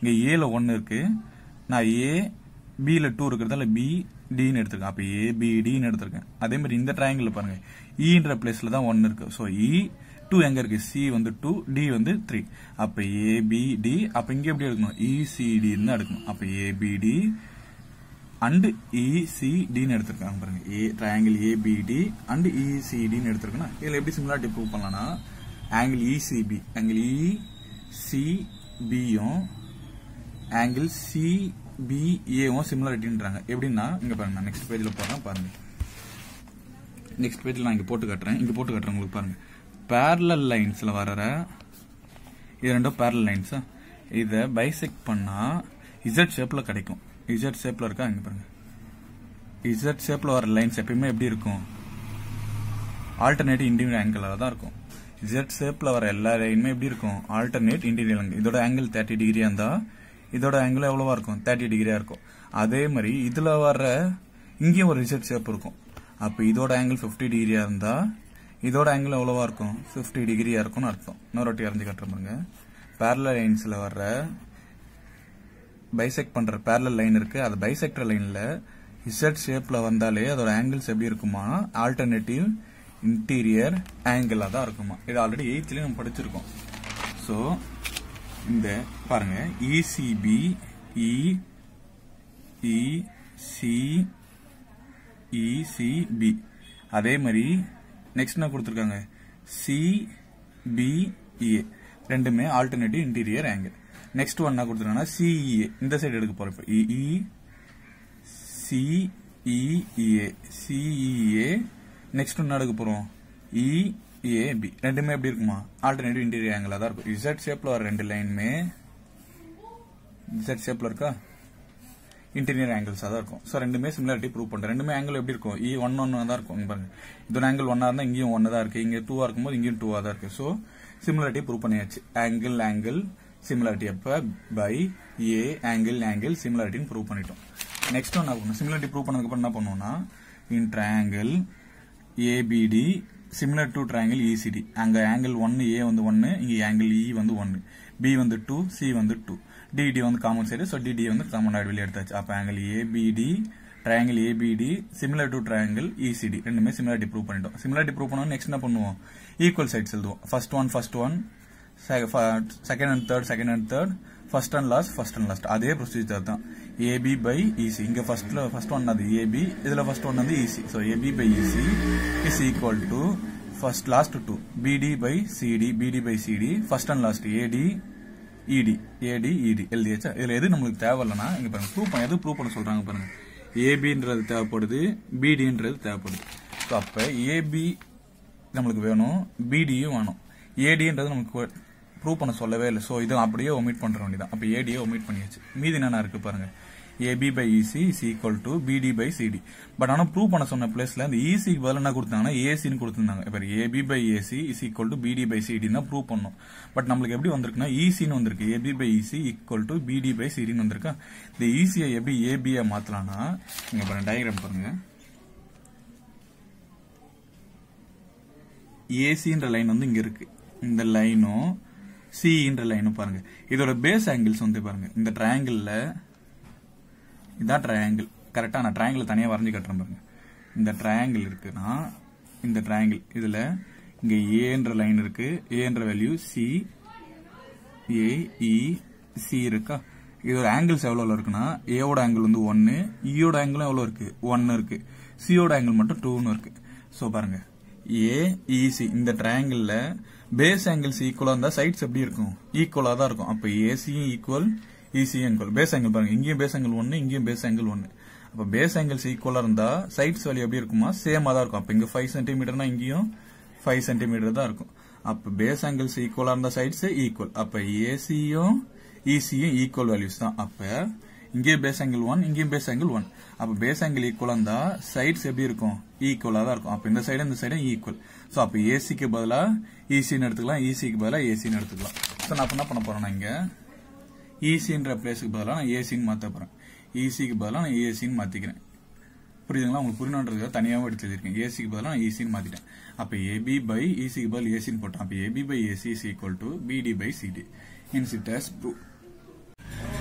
இங்க ஏல ஒன்னு இருக்கு நான் ஏ பில டூ இருக்கிறதால பி டின்னு எடுத்திருக்கேன் அப்ப ஏ பி டின்னு எடுத்திருக்கேன் அதே மாதிரி இந்த ட்ரையாங்கிள் பாருங்க ஈன்ற பிளேஸ்ல தான் ஒன்னு இருக்கு ஸோ இ டூ எங்க இருக்கு சி வந்து டூ டி வந்து த்ரீ அப்ப ஏ பி டி அப்ப இங்க எப்படி எடுக்கணும் இசிடின்னு தான் எடுக்கணும் அப்ப ஏபிடி அண்ட் இசிடின்னு எடுத்திருக்காங்க பாருங்க ஏ ட்ரையாங்கிள் ஏபிடி அண்ட் இசிடின்னு எடுத்திருக்கேன் இதுல எப்படி சிமிலாரிட்டி ப்ரூவ் பண்ணலாம்னா ஆங்கிள் இசிபி ஆங்கிள் இசிபியும் ஆங்கிள் சிபிஏவும் சிமிலாரிட்டின்றாங்க எப்படின்னா இங்க பாருங்க நான் நெக்ஸ்ட் பேஜ்ல போறேன் பாருங்க நெக்ஸ்ட் பேஜ்ல நான் இங்க போட்டு காட்டுறேன் இங்க போட்டு காட்டுறேன் உங்களுக்கு பாருங்க பேரலல் லைன்ஸ்ல வர்ற இது ரெண்டும் பேரலல் லைன்ஸ் இத பைசெக்ட் பண்ணா இசட் ஷேப்ல கிடைக்கும் இசட் ஷேப்ல இருக்கா இங்க பாருங்க இசட் ஷேப்ல வர லைன்ஸ் எப்பயுமே எப்படி இருக்கும் ஆல்டர்னேட் இன்டீரியர் ஆங்கிளாக தான் இருக்கும் இசட் ஷேப்ல வர எல்லா லைனுமே எப்படி இருக்கும் ஆல்டர்னேட் இன்டீரியர் ஆங்கிள் இதோட ஆங்கிள் தேர்ட்டி டிகிரியா இருந்தா இதோட ஆங்கிள் எவ்வளவா இருக்கும் தேர்ட்டி டிகிரியா இருக்கும் அதே மாதிரி இதுல வர்ற இங்கேயும் ஒரு இசட் ஷேப் இருக்கும் அப்ப இதோட ஆங்கிள் 50 டிகிரியா இருந்தா இதோட ஆங்கிள் எவ்வளவா இருக்கும் 50 டிகிரியா இருக்கும்னு அர்த்தம் இன்னொரு வாட்டி இறந்து காட்டுறேன் பாருங்க பேரலல் லைன்ஸ்ல வர்ற பைசெக்ட் பண்ற பேரலல் லைன் இருக்கு அது பைசெக்டர் லைன்ல இசட் ஷேப்ல வந்தாலே அதோட ஆங்கிள்ஸ் எப்படி இருக்குமா ஆல்டர்னேட்டிவ் இன்டீரியர் ஆங்கிளா தான் இருக்குமா இது ஆல்ரெடி எயித்லயும் நம்ம படிச்சிருக்கோம் ஸோ இந்த பாருங்க இசிபி இ இசி இசிபி அதே மாதிரி நெக்ஸ்ட் என்ன கொடுத்துருக்காங்க சிபிஏ ரெண்டுமே alternative interior angle next one என்ன கொடுத்துருக்காங்கன்னா சிஇஏ இந்த சைடு எடுக்க போறோம் இப்போ இஇ சிஇஏ சிஇஏ நெக்ஸ்ட் ஒன்று எடுக்க போறோம் இஏபி ரெண்டுமே எப்படி இருக்குமா ஆல்டர்னேட்டிவ் இன்டீரியர் ஆங்கிளா தான் இருக்கும் இசட் ஷேப்ல வர ரெண்டு லைனுமே இசட் ஷேப்ல இருக்கா இன்டீரியர் ஆங்கிள்ஸா தான் இருக்கும் ஸோ ரெண்டுமே சிமிலாரிட்டி ப்ரூவ் பண்றேன் ரெண்டுமே ஆங்கிள் எப்படி இருக்கும் இ ஒன் ஒன் தான் இருக்கும் இங்க பாருங்க இதோட ஆங்கிள் ஒன்னா இருந்தா இங்கேயும் ஒன்னு தான் இருக்கு இங்க டூவா இருக்கும்போது இங்கேயும் டூவா தான் இருக்கு ஸோ சிமிலாரிட்டி ப்ரூவ் பண்ணியாச்சு ஆங்கிள் ஆங்கிள் சிமிலாரிட்டி அப்ப பை ஏ ஆங்கிள் ஆங்கிள் சிமிலாரிட்டின்னு ப்ரூவ் பண்ணிட்டோம் நெக்ஸ்ட் ஒன் என்ன சிமிலாரிட்டி ப்ரூவ் பண்ணதுக்கு அப்புறம் என்ன பண்ணுவோம்னா in triangle ABD similar to triangle ECD அங்க ஆங்கிள் ஒன்னு ஏ வந்து ஒன்னு இங்க ஆங்கிள் இ வந்து ஒன்னு பி வந்து டூ சி வந்து டூ டிடி வந்து காமன் சைடு ஸோ டிடி வந்து காமன் ஆட் வெளியே எடுத்தாச்சு அப்ப angle ABD triangle ABD similar to triangle ECD ரெண்டுமே சிமிலாரிட்டி ப்ரூவ் பண்ணிட்டோம் சிமிலாரிட்டி ப்ரூவ் பண்ணோம் நெக்ஸ்ட் என்ன பண்ணுவோம் ஈக்குவல் சைட்ஸ் எழுதுவோம் first one first one second and third second and third first and last first and last அதே procedure தான் AB by EC இங்க ஃபர்ஸ்ட்ல ஃபர்ஸ்ட் ஒன் அது ஏபி இதுல ஃபர்ஸ்ட் ஒன் வந்து EC so AB by EC is equal to first last two BD by CD BD by CD first and last AD ED AD இடி எழுதியாச்சா இதுல எது நம்மளுக்கு தேவையில்லைன்னா இங்க பாருங்க ப்ரூவ் பண்ண எது ப்ரூவ் பண்ண சொல்றாங்க பாருங்க ஏபின்றது தேவைப்படுது பிடின்றது தேவைப்படுது ஸோ அப்ப ஏபி நம்மளுக்கு வேணும் பிடியும் வேணும் ஏடின்றது நமக்கு ப்ரூவ் பண்ண சொல்லவே இல்லை ஸோ இது அப்படியே ஒமிட் பண்ற வேண்டியதான் அப்ப ஏடியே ஒமிட் பண்ணியாச்சு மீதி என்னென்ன இருக்கு பாருங்க AB by EC is equal to BD by CD but ஆனால் ப்ரூவ் பண்ண சொன்ன பிளேஸ்ல இந்த இசிக்கு பதில் என்ன கொடுத்தாங்கன்னா ஏசின்னு கொடுத்துருந்தாங்க இப்போ AB by AC is equal to BD by CD தான் ப்ரூவ் பண்ணோம் பட் நம்மளுக்கு எப்படி வந்திருக்குன்னா இசின்னு வந்திருக்கு AB by EC equal to BD by சிடின்னு வந்திருக்கா இந்த இசியை எப்படி ஏபியை மாத்தலாம்னா இங்க பாருங்க டயக்ராம் பாருங்க ஏசின்ற லைன் வந்து இங்க இருக்கு இந்த லைனும் சின்ற லைனும் பாருங்க இதோட பேஸ் ஆங்கிள்ஸ் வந்து பாருங்க இந்த ட்ரையாங்கிள்ல இதான் ட்ரையாங்கிள் கரெக்டா நான் ட்ரையாங்கிள் தனியா வரைஞ்சு கட்டுறேன் பாருங்க இந்த ட்ரையாங்கிள் இருக்குன்னா இந்த ட்ரையாங்கிள் இதுல இங்க ஏன்ற லைன் இருக்கு ஏன்ற value C A E C இருக்கா இதோட ஆங்கிள்ஸ் எவ்வளவு இருக்குன்னா ஏவோட ஆங்கிள் வந்து ஒன்னு இயோட ஆங்கிளும் எவ்வளவு இருக்கு ஒன்னு இருக்கு சியோட ஆங்கிள் மட்டும் டூன்னு இருக்கு சோ பாருங்க ஏ இசி இந்த ட்ரையாங்கிள்ல பேஸ் ஆங்கிள்ஸ் ஈக்குவலா இருந்தா சைட்ஸ் எப்படி இருக்கும் ஈக்குவலா தான் இருக்கும் அப்ப ஏசியும் ஈக்குவல் இசியும் ஈக்குவல் பேஸ் ஆங்கிள் பாருங்க இங்கேயும் பேஸ் ஆங்கிள் ஒன்னு இங்கேயும் பேஸ் ஆங்கிள் ஒன்னு அப்ப பேஸ் ஆங்கிள்ஸ் ஈக்குவலா இருந்தா சைட்ஸ் வேல்யூ எப்படி இருக்குமா சேமா தான் இருக்கும் அப்ப இங்க ஃபைவ் சென்டிமீட்டர்னா இங்கேயும் ஃபைவ் சென்டிமீட்டர் தான் இருக்கும் அப்ப பேஸ் ஆங்கிள்ஸ் ஈக்குவலா இருந்த சைட்ஸ் ஈக்குவல் அப்ப ஏசியும் இசியும் ஈக்குவல் வேல்யூஸ் தான் அப்ப இங்கேயும் பேஸ் ஆங்கிள் ஒன் இங்கேயும் பேஸ் ஆங்கிள் ஒன் அப்ப பேஸ் ஆங்கிள் ஈக்குவலா இருந்தா சைட்ஸ் எப்படி இருக்கும் ஈக்குவலா தான் இருக்கும் அப்ப இந்த சைடு இந்த சைடும் ஈக்குவல் சோ அப்ப ஏசிக்கு பதிலா இசின்னு எடுத்துக்கலாம் இசிக்கு பதிலா ஏசின்னு எடுத்துக்கலாம் சோ நான் அப்ப என்ன பண்ண போறேன்னா இங்க இசின்ற பிளேஸுக்கு பதிலா நான் ஏசின்னு மாத்த போறேன் இசிக்கு பதிலா நான் ஏசின்னு மாத்திக்கிறேன் புரியுதுங்களா உங்களுக்கு புரியணுன்றதுக்காக தனியாகவும் எடுத்து எழுதிருக்கேன் ஏசிக்கு பதிலாக நான் ஈசின்னு மாத்திட்டேன் அப்ப ஏபி பை இசிக்கு பதில் ஏசின்னு போட்டேன் அப்ப AB by AC is equal to BD by CD hence it as prove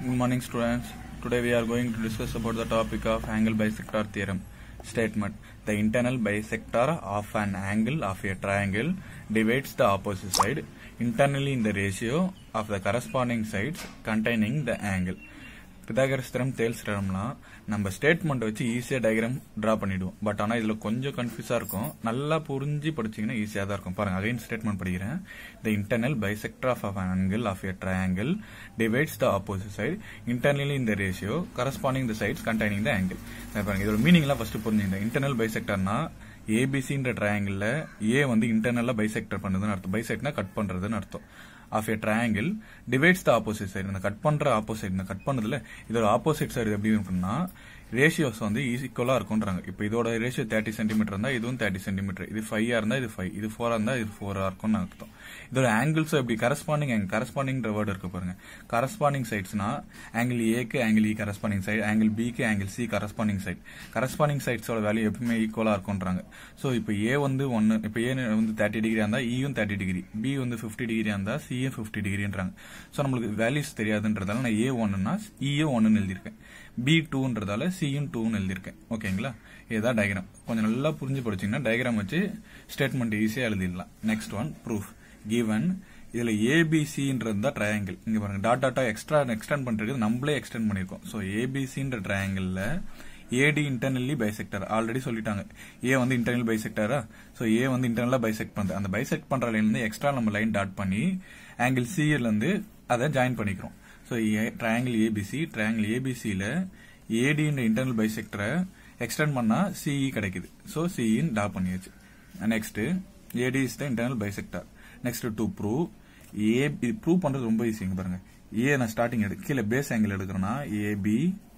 Good morning, students. Today we are going to discuss about the topic of angle bisector theorem. Statement: The internal bisector of an angle of a triangle divides the opposite side internally in the ratio of the corresponding sides containing the angle. Pythagoras theorem Thales திறம்லாம் நம்ம statement வச்சு ஈஸியாக diagram draw பண்ணிடுவோம் but ஆனால் இதில் கொஞ்சம் கன்ஃபியூஸாக இருக்கும் நல்லா புரிஞ்சு படிச்சீங்கன்னா ஈஸியாக தான் இருக்கும் பாருங்க அகைன் ஸ்டேட்மெண்ட் படிக்கிறேன் the internal bisector of an angle of a triangle divides the opposite side internally in the ratio corresponding the sides containing the angle இதை பாருங்க இதோட மீனிங்லாம் ஃபர்ஸ்ட் புரிஞ்சுங்க இன்டர்னல் பைசெக்டர்னா ஏபிசின்ற ட்ரையாங்கிள் ஏ வந்து இன்டர்னலா பைசெக்டர் பண்ணுதுன்னு அர்த்தம் பைசெக்ட்னா கட் பண்றதுன்னு அர்த்தம் of a triangle divides the opposite side இந்த கட் பண்ற ஆப்போசிட் இந்த கட் பண்ணதுல இதோட ஆப்போசிட் சைடு எப்படி இருக்குன்னா ரேஷியோஸ் வந்து ஈக்குவலா இருக்கும்ன்றாங்க இப்போ இதோட ரேஷியோ தேர்ட்டி சென்டிமீட்டர் இருந்தா இதுவும் தேர்ட்டி சென்டிமீட்டர் இது ஃபைவ் இருந்தா இது ஃபைவ் இது ஃபோரா இருந்தா இது ஃபோரா இருக்கும்னு அர்த்தம் இதோட ஆங்கிள்ஸ் எப்படி கரஸ்பாண்டிங் ஆங்கிள் கரஸ்பாண்டிங் வேர்டு இருக்கு பாருங்க கரஸ்பாண்டிங் சைட்ஸ்னா ஆங்கிள் ஏக்கு angle E corresponding side angle பிக்கு angle C corresponding side corresponding சைட்ஸோட வேல்யூ எப்பவுமே ஈக்குவலா இருக்கும்ன்றாங்க ஸோ இப்போ ஏ வந்து ஒன்னு இப்போ ஏ வந்து தேர்ட்டி டிகிரி இருந்தா இயும் தேர்ட்டி டிகிரி பி வந்து ஃபிஃப்டி டிகிரி இருந்தா சியும் ஃபிஃப்டி டிகிரின்றாங்க ஸோ நம்மளுக்கு வேல்யூஸ் தெரியாதுன்றதால நான் ஏ ஒன்னுனா இயும் ஒன்னு எழுதியிருக்கேன் பி டூன்றதால சியும் டூன்னு எழுதியிருக்கேன் ஓகேங்களா இதுதான் டயக்ராம் கொஞ்சம் நல்லா புரிஞ்சு படிச்சீங்கன்னா டயக்ராம் வச்சு ஸ்டேட்மெண்ட் ஈஸியாக எழுதிடலாம் நெக்ஸ்ட் ஒன் ப்ரூஃப் கிவன் இதுல ஏபிசின்றது தான் ட்ரையாங்கிள் இங்க பாருங்க டாட் டாட்டா எக்ஸ்ட்ரா எக்ஸ்டெண்ட் பண்றது நம்மளே எக்ஸ்டெண்ட் பண்ணிருக்கோம் ஸோ ஏபிசின்ற ட்ரையாங்கிள்ல ஏடி இன்டர்னலி பைசெக்டர் ஆல்ரெடி சொல்லிட்டாங்க ஏ வந்து இன்டர்னல் பைசெக்டரா ஸோ ஏ வந்து இன்டர்னலா பைசெக்ட் பண்ணுது அந்த பைசெக்ட் பண்ற லைன்ல இருந்து எக்ஸ்ட்ரா நம்ம லைன் டாட் பண்ணி ஆங்கிள் சில இருந்து அதை ஜாயின் பண்ணிக்கிறோம் ஸோ ட்ரையாங்கிள் ஏபிசி ட்ரையாங்கிள் ஏபிசியில ஏடின்ற இன்டர்னல் பைசெக்டரை எக்ஸ்டெண்ட் பண்ணா சிஇ கிடைக்குது ஸோ சிஇன்னு டா பண்ணியாச்சு next AD is the internal bisector next to prove a prove பண்றது ரொம்ப ஈஸிங்க பாருங்க ஏ நான் ஸ்டார்டிங் எடு கீழே பேஸ் ஆங்கிள் எடுக்கிறேன்னா ஏபி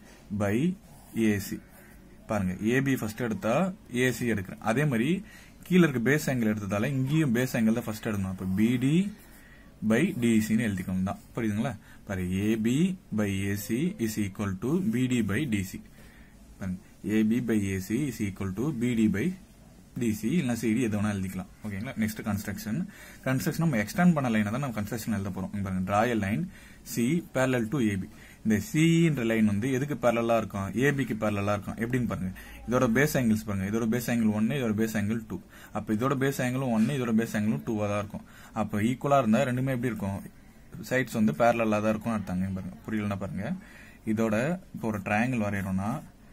பை ஏசி பாருங்க ஏபி ஃபர்ஸ்ட் எடுத்தா ஏசி எடுக்கிறேன் அதே மாதிரி கீழே இருக்க பேஸ் ஆங்கிள் எடுத்ததால இங்கேயும் பேஸ் ஆங்கிள் தான் ஃபர்ஸ்ட் எடுக்கணும் அப்ப பிடி பை டிசின்னு எழுதிக்கணும் தான் புரியுதுங்களா பாரு AB by AC is equal to BD by DC பாருங்க AB by AC is equal to BD by DC இல்ல சிடி எது வேணா எழுதிக்கலாம் ஓகேங்களா நெக்ஸ்ட் கன்ஸ்ட்ரக்ஷன் கன்ஸ்ட்ரக்ஷன் நம்ம எக்ஸ்டெண்ட் பண்ண லைனை தான் நம்ம கன்ஸ்ட்ரக்ஷன் எழுத போறோம் பாருங்க draw a line C parallel to AB இந்த சின்ற லைன் வந்து எதுக்கு பேரலா இருக்கும் ஏபிக்கு பேரலா இருக்கும் எப்படின்னு பாருங்க இதோட பேஸ் ஆங்கிள்ஸ் பாருங்க இதோட பேஸ் ஆங்கிள் ஒன்னு இதோட பேஸ் ஆங்கிள் டூ அப்ப இதோட பேஸ் ஆங்கிளும் ஒன்னு இதோட பேஸ் ஆங்கிளும் டூவா தான் இருக்கும் அப்ப ஈக்குவலா இருந்தா ரெண்டுமே எப்படி இருக்கும் சைட்ஸ் வந்து பேரலா தான் இருக்கும் அர்த்தாங்க பாருங்க புரியலன்னா பாருங்க இதோட இப்போ ஒரு ட்ரையாங்கிள் வரையறோம்னா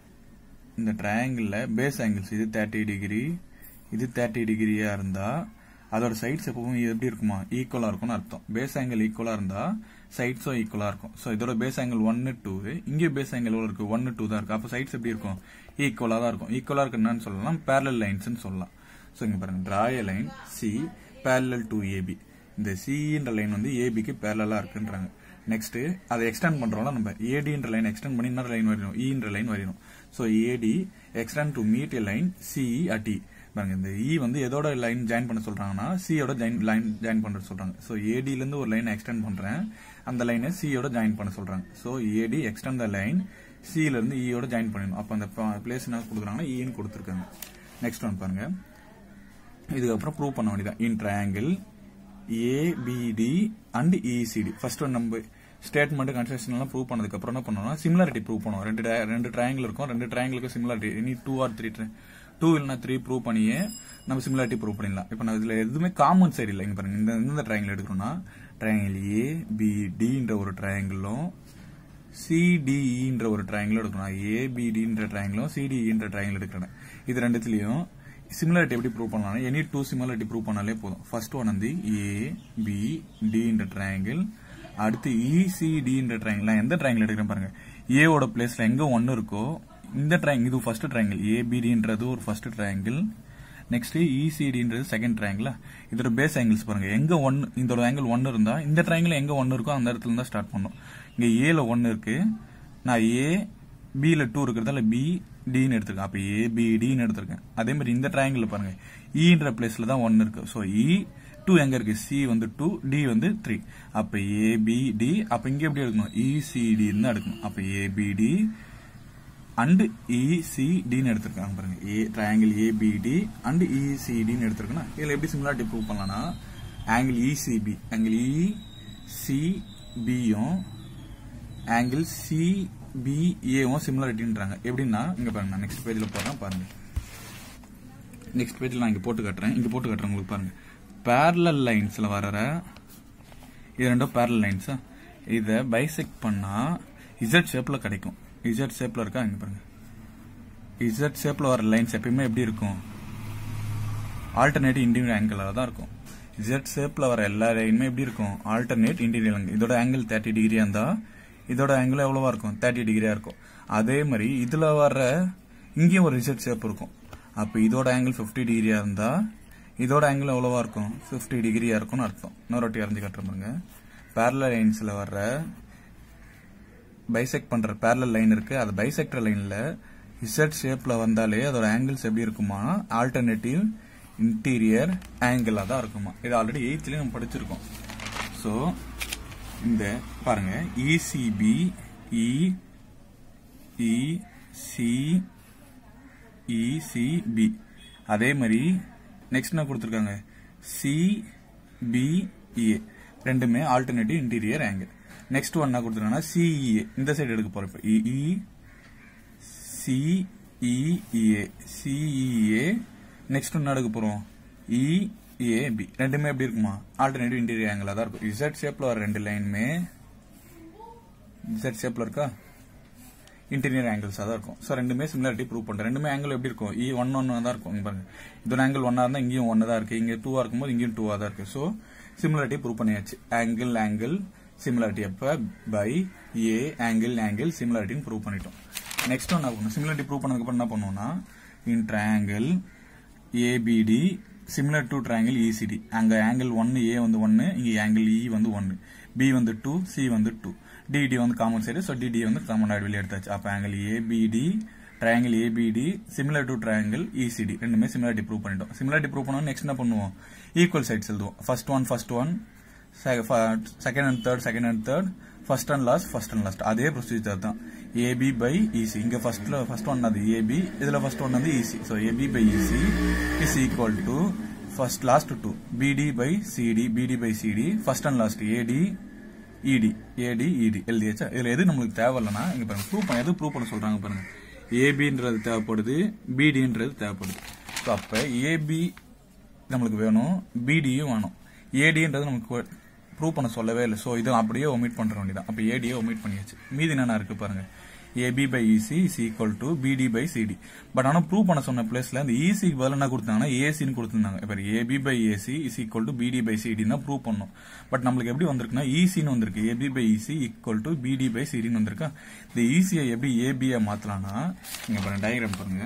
இந்த ட்ரையாங்கிள்ல பேஸ் ஆங்கிள்ஸ் இது தேர்ட்டி டிகிரி இது தேர்ட்டி டிகிரியா இருந்தா அதோட சைட்ஸ் எப்பவும் எப்படி இருக்குமா ஈக்குவலா இருக்கும்னு அர்த்தம் பேஸ் ஆங்கிள் ஈக்குவலா இருந்தா சைட்ஸும் ஈக்குவலா இருக்கும் ஸோ இதோட பேஸ் ஆங்கிள் ஒன்னு டூ இங்கே பேஸ் ஆங்கிள் எவ்வளவு இருக்கு ஒன்னு டூ தான் இருக்கு அப்போ சைட்ஸ் எப்படி இருக்கும் ஈக்குவலா தான் இருக்கும் ஈக்குவலா இருக்குன்னு சொல்லலாம் பேரலல் லைன்ஸ் சொல்லலாம் ஸோ இங்க பாருங்க draw a line C parallel to AB இந்த சின்ற லைன் வந்து ஏபிக்கு பேரலா இருக்குன்றாங்க நெக்ஸ்ட் அதை எக்ஸ்டெண்ட் பண்றோம்ல நம்ம ஏடின்ற லைன் எக்ஸ்டெண்ட் பண்ணி இன்னொரு லைன் வரையணும் இன்ற லைன் வரையணும் so AD extend to meet a line CE at E பாருங்க இந்த இ வந்து எதோட லைன் ஜாயின் பண்ண சொல்றாங்கன்னா சியோட லைன் ஜாயின் பண்ற சொல்றாங்க ஸோ ஏடில இருந்து ஒரு லைன் எக்ஸ்டெண்ட் பண்றேன் அந்த லைனை சியோட ஜாயின் பண்ண சொல்றாங்க so AD extend the line சில இருந்து இயோட ஜாயின் பண்ணணும் அப்ப அந்த பிளேஸ் என்ன கொடுக்குறாங்கன்னா இன்னு கொடுத்துருக்காங்க நெக்ஸ்ட் ஒன் பாருங்க இதுக்கப்புறம் ப்ரூவ் பண்ண வேண்டியதான் in triangle ABD and ECD first one நம்ம ஸ்டேட்மெண்ட் கன்ஸ்ட்ரக்ஷன் எல்லாம் ப்ரூவ் பண்ணதுக்கு அப்புறம் என்ன பண்ணோம்னா சிமிலாரிட்டி ப்ரூவ் பண்ணுவோம் ரெண்டு ரெண்டு ட்ரையாங்கிள் இருக்கும் ரெண்டு ட்ரையாங்கிளுக்கு similarity any two or three two இல்லைனா த்ரீ ப்ரூவ் பண்ணியே நம்ம சிமிலாரிட்டி ப்ரூவ் பண்ணிடலாம் இப்போ நான் இதுல எதுவுமே காமன் சைடு இல்லை இங்க பாருங்க இந்த இந்த ட்ரையாங்கிள் எடுக்கிறோம்னா ட்ரையாங்கிள் ஏ பி டின்ற ஒரு ட்ரையாங்கிளும் சிடிஇன்ற ஒரு ட்ரையாங்கிள் எடுக்கணும் ஏபிடின்ற ட்ரையாங்கிளும் சிடிஇன்ற ட்ரையாங்கிள் எடுக்கிறேன் இது ரெண்டுத்துலயும் சிமிலாரிட்டி எப்படி ப்ரூவ் பண்ணலாம் எனி டூ சிமிலாரிட்டி ப்ரூவ் பண்ணாலே போதும் ஃபர்ஸ்ட் ஒன் வந்து ஏ பி டின்ற ட்ரையாங்கிள் அடுத்து இசிடின்ற ட்ரையாங்கிள் நான் எந்த ட்ரையாங்கிள் எடுக்கிறேன் பாருங்க ஏவோட பிளேஸ்ல எங்க ஒன்னு இருக்கோ இந்த ட்ரையாங்கிள் இது ஃபர்ஸ்ட் ட்ரையாங்கிள் ஏபிடின்றது ஒரு ஃபர்ஸ்ட் ட்ரையாங்கிள் நெக்ஸ்ட் இசிடின்றது செகண்ட் ட்ரையாங்கிளா இதோட பேஸ் ஆங்கிள்ஸ் பாருங்க எங்க ஒன் இதோட ஆங்கிள் ஒன்னு இருந்தா இந்த ட்ரையாங்கிள் எங்க ஒன்னு இருக்கோ அந்த இடத்துல இருந்தா ஸ்டார்ட் பண்ணும் இங்க ஏல ஒன்னு இருக்கு நான் ஏ பில டூ இருக்கிறதால பி டின்னு எடுத்திருக்கேன் அப்ப ஏ பி டின்னு எடுத்திருக்கேன் அதே மாதிரி இந்த ட்ரையாங்கிள் பாருங்க இன்ற பிளேஸ்ல தான் ஒன்னு இருக்கு ஸோ இ டூ எங்க இருக்கு சி வந்து டூ டி வந்து த்ரீ அப்ப ஏபிடி அப்ப இங்க எப்படி எடுக்கணும் இசிடி தான் எடுக்கணும் அப்ப ஏபிடி அண்ட் இசிடின்னு எடுத்திருக்காங்க பாருங்க ஏ ட்ரையாங்கிள் ஏபிடி அண்ட் இசிடின்னு எடுத்திருக்கேன்னா இதுல எப்படி சிமிலாரிட்டி ப்ரூவ் பண்ணலாம்னா ஆங்கிள் இசிபி ஆங்கிள் இசிபியும் ஆங்கிள் சிபிஏவும் சிமிலாரிட்டின்றாங்க எப்படின்னா இங்க பாருங்க நான் நெக்ஸ்ட் பேஜ்ல போறேன் பாருங்க நெக்ஸ்ட் பேஜ்ல நான் இங்க போட்டு காட்டுறேன் இங்க போட்டு காட்டுறேன் உங்களுக்கு பாருங்க parallel லைன்ஸ்ல வர்ற இது ரெண்டும் பேரல் லைன்ஸா இதை பைசெக்ட் பண்ணா இசட் ஷேப்ல கிடைக்கும் இசட் ஷேப்ல இருக்கா இங்க பாருங்க இசட் ஷேப்ல வர லைன்ஸ் எப்பயுமே எப்படி இருக்கும் ஆல்டர்னேட் இன்டீரியர் ஆங்கிளாக தான் இருக்கும் இசட் ஷேப்ல வர எல்லா லைனுமே எப்படி இருக்கும் ஆல்டர்னேட் இன்டீரியர் ஆங்கிள் இதோட ஆங்கிள் தேர்ட்டி டிகிரியா இருந்தா இதோட ஆங்கிள் எவ்வளவா இருக்கும் தேர்ட்டி டிகிரியா இருக்கும் அதே மாதிரி இதுல வர இங்கேயும் ஒரு இசட் ஷேப் இருக்கும் அப்ப இதோட ஆங்கிள் 50 டிகிரியா இருந்தா இதோட ஆங்கிள் எவ்வளவா இருக்கும் 50 டிகிரியா இருக்கும்னு அர்த்தம் இன்னொரு வாட்டி அறிஞ்சு காட்டுறோங்க பேரல லைன்ஸ்ல வர்ற பைசெக்ட் பண்ற பேரலல் லைன் இருக்கு அது பைசெக்டர் லைன்ல இசட் ஷேப்ல வந்தாலே அதோட ஆங்கிள்ஸ் எப்படி இருக்குமா ஆல்டர்னேட்டிவ் இன்டீரியர் ஆங்கிளா தான் இருக்குமா இது ஆல்ரெடி எயித்லயே நம்ம படிச்சிருக்கோம் ஸோ இந்த பாருங்க இசிபி இ இசி இசிபி அதே மாதிரி நெக்ஸ்ட் என்ன கொடுத்துருக்காங்க சிபிஏ ரெண்டுமே alternative interior angle next one என்ன கொடுத்துருக்காங்கன்னா சிஇஏ இந்த சைடு எடுக்க போறோம் இப்போ இஇ சிஇஏ சிஇஏ நெக்ஸ்ட் என்ன எடுக்க போறோம் இஏபி ரெண்டுமே எப்படி இருக்குமா ஆல்டர்னேட்டிவ் இன்டீரியர் ஆங்கிளா தான் இருக்கும் இசட் ஷேப்ல வர ரெண்டு லைனுமே இசட் ஷேப்ல இருக்கா இன்டீரியர் ஆங்கிள்ஸாக தான் இருக்கும் ஸோ ரெண்டுமே சிமிலாரிட்டி ப்ரூவ் பண்ணுறேன் ரெண்டுமே ஆங்கிள் எப்படி இருக்கும் இ ஒன் ஒன் தான் இருக்கும் இங்க பாருங்க இதோட ஆங்கிள் ஒன்னா இருந்தால் இங்கேயும் ஒன்று தான் இருக்கு இங்கே டூவா இருக்கும்போது இங்கேயும் டூவா தான் இருக்கு ஸோ சிமிலாரிட்டி ப்ரூவ் பண்ணியாச்சு ஆங்கிள் ஆங்கிள் சிமிலாரிட்டி அப்ப பை ஏ ஆங்கிள் ஆங்கிள் சிமிலாரிட்டின்னு ப்ரூவ் பண்ணிட்டோம் நெக்ஸ்ட் ஒன் ஆகணும் சிமிலாரிட்டி ப்ரூவ் பண்ணதுக்கு அப்புறம் என்ன பண்ணுவோம்னா in triangle ABD similar to triangle ECD அங்க ஆங்கிள் ஒன்னு ஏ வந்து ஒன்னு இங்க ஆங்கிள் இ வந்து ஒன்னு பி வந்து டூ சி வந்து டூ டிடி வந்து காமன் சைடு ஸோ டிடி வந்து காமன் ஆட் வெளியே எடுத்தாச்சு அப்ப angle ABD triangle ABD similar to triangle ECD ரெண்டுமே சிமிலாரிட்டி ப்ரூவ் பண்ணிட்டோம் சிமிலாரிட்டி ப்ரூவ் பண்ணோம் நெக்ஸ்ட் என்ன பண்ணுவோம் ஈக்குவல் சைட்ஸ் எழுதுவோம் first one first one second and third second and third first and last first and last அதே procedure தான் AB by EC இங்க ஃபர்ஸ்ட்ல ஃபர்ஸ்ட் ஒன் அது ஏபி இதுல ஃபர்ஸ்ட் ஒன் வந்து EC so AB by EC is equal to first last two BD by CD BD by CD first and last AD ED AD இடி எழுதியாச்சா இதுல எது நம்மளுக்கு தேவையில்லைன்னா இங்க பாருங்க ப்ரூவ் பண்ண எது ப்ரூவ் பண்ண சொல்றாங்க பாருங்க ஏபின்றது தேவைப்படுது பிடின்றது தேவைப்படுது ஸோ அப்ப ஏபி நம்மளுக்கு வேணும் பிடியும் வேணும் ஏடின்றது நமக்கு ப்ரூவ் பண்ண சொல்லவே இல்லை ஸோ இது அப்படியே ஒமிட் பண்ற வேண்டியதான் அப்போ ஏடியை ஒமிட் பண்ணியாச்சு மீதி என்னென்ன இருக்கு பாருங்க AB by EC is equal to BD by CD but ஆனால் ப்ரூவ் பண்ண சொன்ன பிளேஸ்ல இந்த இசிக்கு பதில் என்ன கொடுத்தாங்கன்னா ஏசின்னு கொடுத்துருந்தாங்க இப்போ AB by AC is equal to BD by சிடினா ப்ரூவ் பண்ணோம் பட் நம்மளுக்கு எப்படி வந்திருக்குன்னா ஈசின்னு வந்திருக்கு AB by EC equal to BD by சிடின்னு வந்திருக்கா இந்த ஈசியை எப்படி ஏபியை மாத்தலாம்னா இங்க பாருங்க டயக்ராம் பாருங்க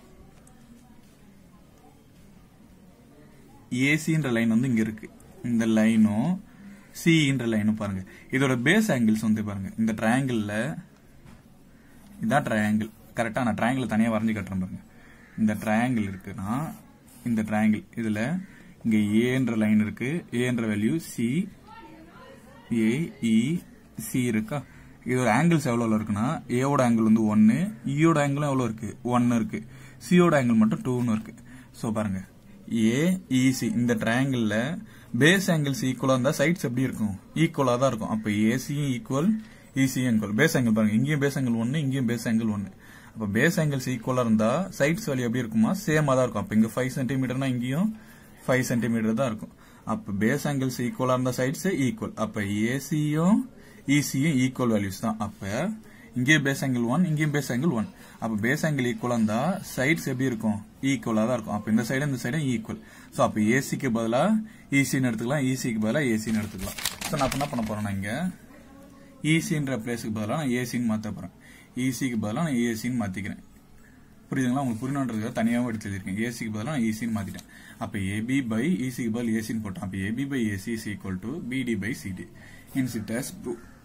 ஏசின்ற லைன் வந்து இங்க இருக்கு இந்த லைனும் சின்ற லைனும் பாருங்க இதோட பேஸ் ஆங்கிள்ஸ் வந்து பாருங்க இந்த ட்ரையாங்கிள்ல இதான் ட்ரையாங்கிள் கரெக்டா நான் ட்ரையாங்கிள் தனியா வரைஞ்சு கட்டுறேன் பாருங்க இந்த ட்ரையாங்கிள் இருக்குன்னா இந்த ட்ரையாங்கிள் இதுல இங்க ஏன்ற லைன் இருக்கு ஏன்ற value C A E C இருக்கா இதோட ஆங்கிள்ஸ் எவ்வளவு இருக்குன்னா ஏவோட ஆங்கிள் வந்து ஒன்னு இயோட ஆங்கிளும் எவ்வளவு இருக்கு ஒன்னு இருக்கு சியோட ஆங்கிள் மட்டும் டூன்னு இருக்கு சோ பாருங்க ஏ இசி இந்த ட்ரையாங்கிள்ல பேஸ் ஆங்கிள்ஸ் ஈக்குவலா இருந்தா சைட்ஸ் எப்படி இருக்கும் ஈக்குவலா தான் இருக்கும் அப்ப ஏசியும் ஈக்குவல் இசியும் ஈக்குவல் பேஸ் ஆங்கிள் பாருங்க இங்கேயும் பேஸ் ஆங்கிள் ஒன்னு இங்கேயும் பேஸ் ஆங்கிள் ஒன்னு அப்ப பேஸ் ஆங்கிள்ஸ் ஈக்குவலா இருந்தா சைட்ஸ் வேல்யூ எப்படி இருக்குமா சேமா தான் இருக்கும் அப்ப இங்க ஃபைவ் சென்டிமீட்டர்னா இங்கேயும் ஃபைவ் சென்டிமீட்டர் தான் இருக்கும் அப்ப பேஸ் ஆங்கிள்ஸ் ஈக்குவலா இருந்த சைட்ஸ் ஈக்குவல் அப்ப ஏசியும் இசியும் ஈக்குவல் வேல்யூஸ் தான் அப்ப இங்கேயும் பேஸ் ஆங்கிள் ஒன் இங்கேயும் பேஸ் ஆங்கிள் ஒன் அப்ப பேஸ் ஆங்கிள் ஈக்குவலா இருந்தா சைட்ஸ் எப்படி இருக்கும் ஈக்குவலா தான் இருக்கும் அப்ப இந்த சைடு இந்த சைடும் ஈக்குவல் சோ அப்ப ஏசிக்கு பதிலா இசின்னு எடுத்துக்கலாம் இசிக்கு பதிலா ஏசின்னு எடுத்துக்கலாம் சோ நான் அப்ப என்ன பண்ண போறேன்னா இங்க இசின்ற பிளேஸுக்கு பதிலா நான் ஏசின்னு மாத்த போறேன் இசிக்கு பதிலா நான் ஏசின்னு மாத்திக்கிறேன் புரியுதுங்களா உங்களுக்கு புரியணுன்றதுக்காக தனியாகவும் எடுத்து எழுதிருக்கேன் ஏசிக்கு பதிலாக நான் ஈசின்னு மாத்திட்டேன் அப்ப ஏபி பை இசிக்கு பதில் ஏசின்னு போட்டேன் அப்ப AB by AC is equal to BD by CD hence it has prove